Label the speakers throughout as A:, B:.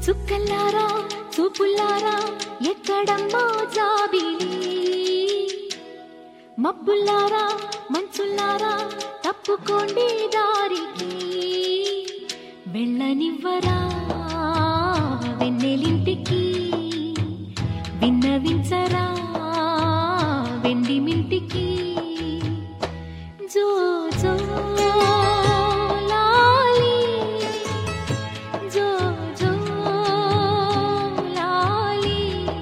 A: చుక్కల్లారా చూపుల్లారా ఎక్కడమ్మా జాబిలి మబ్బుల్లారా మంచుల్లారా తప్పుకోండి దారికి వెళ్ళనివ్వరా వెన్నెలింటికి విన్నవించరా వెండి మింటికి జో జో లాలి జో జో లాలి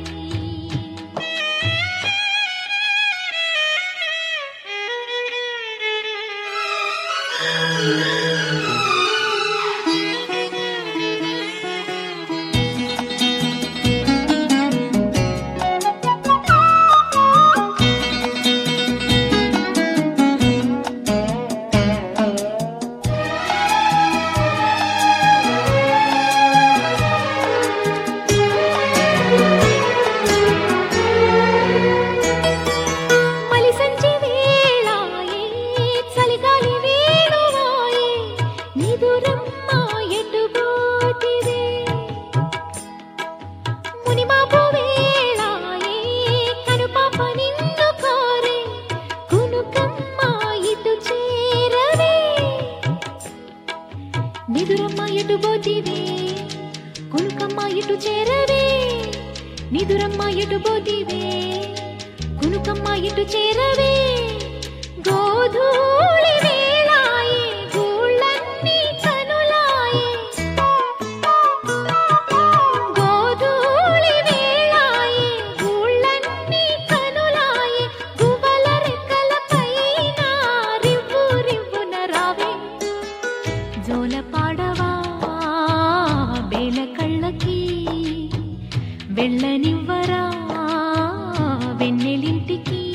A: మలి సంచి వేళాయే చలిగాలి వేణువాయే నిదురమ్మ ఎటు పోతివే మునిమాపు వేళాయే కనుపాప నిన్ను కోరే కునుకమ్మ ఇటు చేరవే నిదురమ్మ ఎటు పోతివే కునుకమ్మ ఇటు చేరవే నిదురమ్మ ఎటు పోతివే కునుకమ్మ ఇటు చేరవే గోధూళి వేళాయే గూళ్ళన్నీ కనులాయే గోధూళి వేళాయే గూళ్ళన్నీ కనులాయే గువ్వల రెక్కల పైన రివ్వు రివ్వున రావే జోల పాడవా బేల కళ్ళకి వెళ్ళనివ్వరా వెన్నెలింటికి